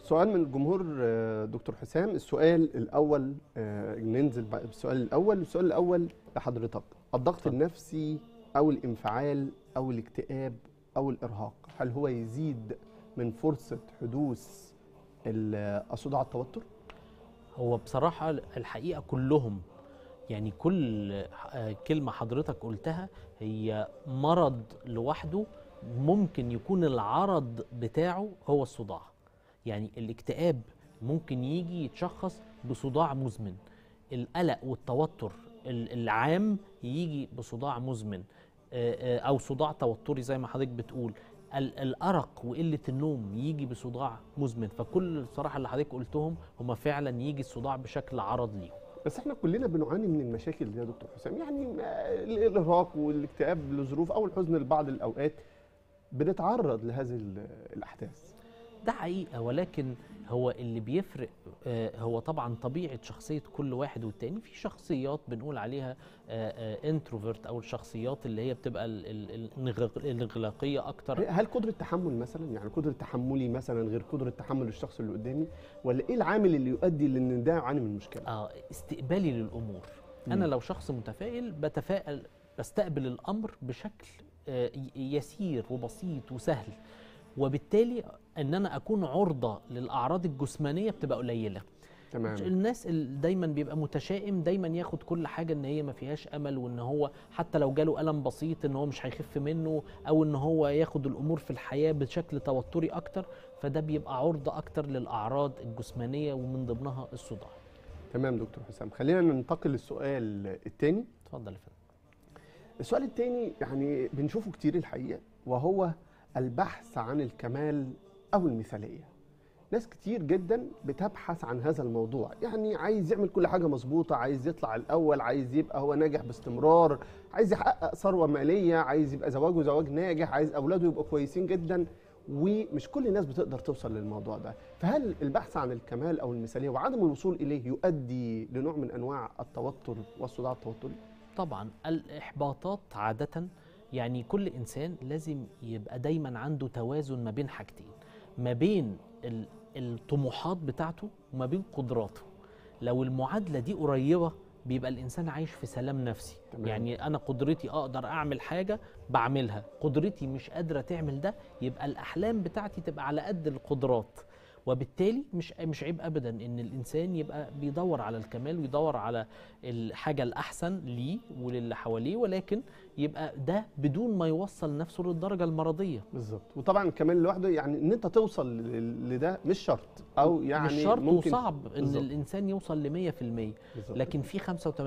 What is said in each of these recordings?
سؤال من الجمهور آه، دكتور حسام السؤال الاول آه، ننزل بقى بالسؤال الاول السؤال الاول لحضرتك الضغط اتفضل. النفسي او الانفعال او الاكتئاب او الارهاق هل هو يزيد من فرصه حدوث ال- الصداع التوتر هو بصراحة الحقيقة كلهم يعني كل آه، كلمة حضرتك قلتها هي مرض لوحده ممكن يكون العرض بتاعه هو الصداع يعني الاكتئاب ممكن يجي يتشخص بصداع مزمن القلق والتوتر ال- العام يجي بصداع مزمن آه، آه، او صداع توتري زي ما حضرتك بتقول ال- الارق وقله النوم يجي بصداع مزمن فكل الصراحه اللي حضرتك قلتهم هم فعلا يجي الصداع بشكل عرض ليهم بس احنا كلنا بنعاني من المشاكل دي يا دكتور حسام يعني آه، الارهاق والاكتئاب لظروف او الحزن لبعض الاوقات بنتعرض لهذه ال- الاحداث ده حقيقه ولكن هو اللي بيفرق آه، هو طبعا طبيعه شخصيه كل واحد والتاني في شخصيات بنقول عليها انتروفيرت او الشخصيات اللي هي بتبقى ال- ال- الانغلاق- الانغلاقيه اكتر هل قدرة تحمل مثلا يعني قدرة تحملي مثلا غير قدرة تحمل الشخص اللي قدامي ولا ايه العامل اللي يؤدي لان ده يعاني من مشكلة؟ اه استقبالي للامور انا مم. لو شخص متفائل بتفائل بستقبل الامر بشكل آه، ي- يسير وبسيط وسهل وبالتالي ان انا اكون عرضه للاعراض الجسمانيه بتبقى قليله تمام الناس اللي دايما بيبقى متشائم دايما ياخد كل حاجه ان هي ما فيهاش امل وان هو حتى لو جاله الم بسيط ان هو مش هيخف منه او ان هو ياخد الامور في الحياه بشكل توتري اكتر فده بيبقى عرضه اكتر للاعراض الجسمانيه ومن ضمنها الصداع تمام دكتور حسام خلينا ننتقل للسؤال الثاني اتفضل يا فندم السؤال الثاني يعني بنشوفه كتير الحقيقة وهو البحث عن الكمال أو المثالية ناس كتير جدا بتبحث عن هذا الموضوع يعني عايز يعمل كل حاجة مظبوطة عايز يطلع الأول عايز يبقى هو ناجح باستمرار عايز يحقق ثروة مالية عايز يبقى زواجه زواج ناجح عايز أولاده يبقوا كويسين جدا ومش كل الناس بتقدر توصل للموضوع ده فهل البحث عن الكمال أو المثالية وعدم الوصول إليه يؤدي لنوع من أنواع التوتر والصداع التوتري؟ طبعا الاحباطات عاده يعني كل انسان لازم يبقى دايما عنده توازن ما بين حاجتين ما بين ال- الطموحات بتاعته وما بين قدراته لو المعادله دي قريبه بيبقى الانسان عايش في سلام نفسي تمام. يعني انا قدرتي اقدر اعمل حاجه بعملها قدرتي مش قادره تعمل ده يبقى الاحلام بتاعتي تبقى على قد القدرات وبالتالي مش مش عيب ابدا ان الانسان يبقى بيدور على الكمال ويدور على الحاجه الاحسن ليه وللي حواليه ولكن يبقى ده بدون ما يوصل نفسه للدرجه المرضيه بالظبط وطبعا كمان لوحده يعني ان انت توصل ل- لده مش شرط او يعني مش شرط ممكن وصعب ان بالظبط. الانسان يوصل ل 100% بالظبط. لكن في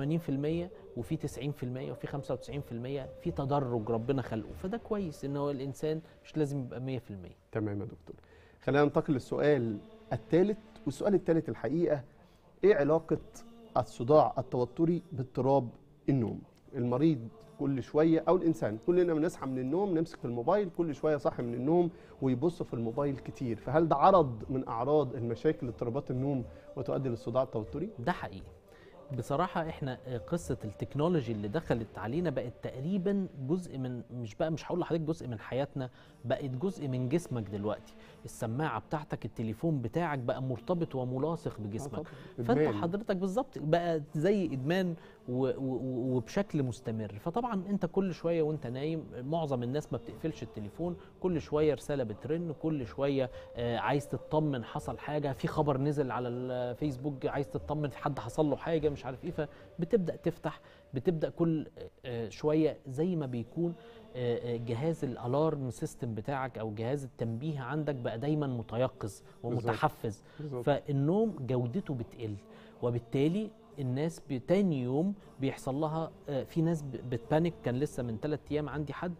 85% وفي 90% وفي 95% في تدرج ربنا خلقه فده كويس ان هو الانسان مش لازم يبقى 100% تمام يا دكتور خلينا ننتقل للسؤال الثالث والسؤال الثالث الحقيقه ايه علاقه الصداع التوتري باضطراب النوم المريض كل شويه او الانسان كلنا بنصحى من النوم نمسك في الموبايل كل شويه صاحي من النوم ويبص في الموبايل كتير فهل ده عرض من اعراض المشاكل اضطرابات النوم وتؤدي للصداع التوتري ده حقيقي بصراحة احنا آه، قصة التكنولوجي اللي دخلت علينا بقت تقريبا جزء من مش بقى مش هقول لحضرتك جزء من حياتنا بقت جزء من جسمك دلوقتي السماعة بتاعتك التليفون بتاعك بقى مرتبط وملاصق بجسمك فانت إدمان. حضرتك بالظبط بقى زي ادمان و و وبشكل مستمر فطبعا انت كل شويه وانت نايم معظم الناس ما بتقفلش التليفون كل شويه رساله بترن كل شويه آه عايز تطمن حصل حاجه في خبر نزل على الفيسبوك عايز تطمن في حد حصل له حاجه مش عارف ايه فبتبدا تفتح بتبدا كل آه شويه زي ما بيكون آه، آه، جهاز الالارم سيستم بتاعك او جهاز التنبيه عندك بقى دايما متيقظ ومتحفز بالظبط. فالنوم جودته بتقل وبالتالي الناس بتاني يوم بيحصل لها آه، في ناس ب- بتبانك كان لسه من ثلاث ايام عندي حد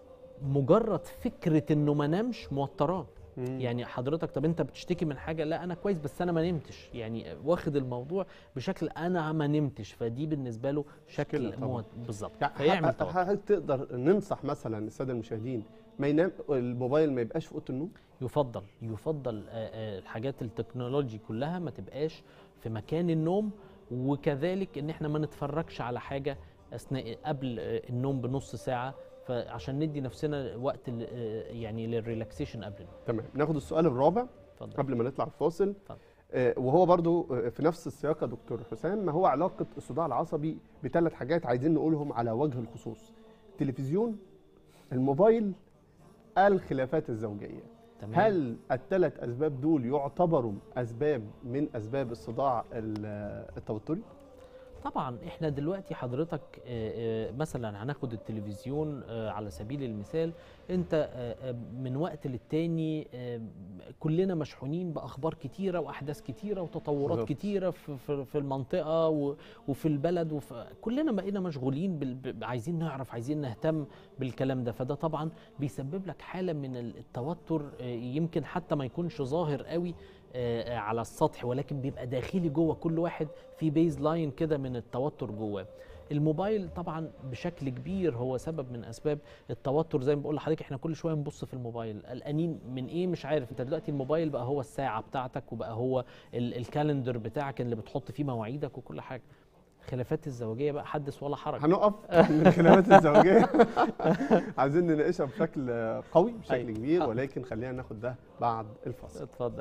مجرد فكره انه ما نامش موتراه مم. يعني حضرتك طب انت بتشتكي من حاجه لا انا كويس بس انا ما نمتش يعني واخد الموضوع بشكل انا ما نمتش فدي بالنسبه له شكل مشكلة طبعاً. موت بالظبط يعني فيعمل ه- توتر هل تقدر ننصح مثلا الساده المشاهدين ما ينام الموبايل ما يبقاش في اوضه النوم يفضل يفضل آه، آه، الحاجات التكنولوجي كلها ما تبقاش في مكان النوم وكذلك ان احنا ما نتفرجش على حاجه اثناء قبل آه، النوم بنص ساعه فعشان ندي نفسنا وقت ل- آه، يعني للريلاكسيشن قبل النوم تمام ناخد السؤال الرابع اتفضل قبل ما نطلع الفاصل اتفضل. آه، وهو برضو آه، في نفس السياق يا دكتور حسام ما هو علاقة الصداع العصبي بثلاث حاجات عايزين نقولهم على وجه الخصوص التلفزيون الموبايل الخلافات الزوجية تمام هل الثلاث أسباب دول يعتبروا أسباب من أسباب الصداع ال- التوتري؟ طبعا احنا دلوقتي حضرتك آه، آه، مثلا هناخد التلفزيون آه، على سبيل المثال انت آه، آه، من وقت للتاني آه، كلنا مشحونين باخبار كتيره واحداث كتيره وتطورات بالظبط. كتيره في في في المنطقه و- وفي البلد وفي كلنا بقينا مشغولين بال- ب- عايزين نعرف عايزين نهتم بالكلام ده فده طبعا بيسبب لك حاله من التوتر آه، يمكن حتى ما يكونش ظاهر قوي آه، آه، على السطح ولكن بيبقى داخلي جوه كل واحد في بيز لاين كده من التوتر جواه الموبايل طبعا بشكل كبير هو سبب من اسباب التوتر زي ما بقول لحضرتك احنا كل شويه نبص في الموبايل قلقانين من ايه مش عارف انت دلوقتي الموبايل بقى هو الساعه بتاعتك وبقى هو ال- الكالندر بتاعك اللي بتحط فيه مواعيدك وكل حاجه خلافات الزوجيه بقى حدث ولا حرج هنقف من الخلافات الزوجية عايزين نناقشها بشكل قوي بشكل أيوة. كبير ولكن خلينا ناخد ده بعد الفاصل اتفضل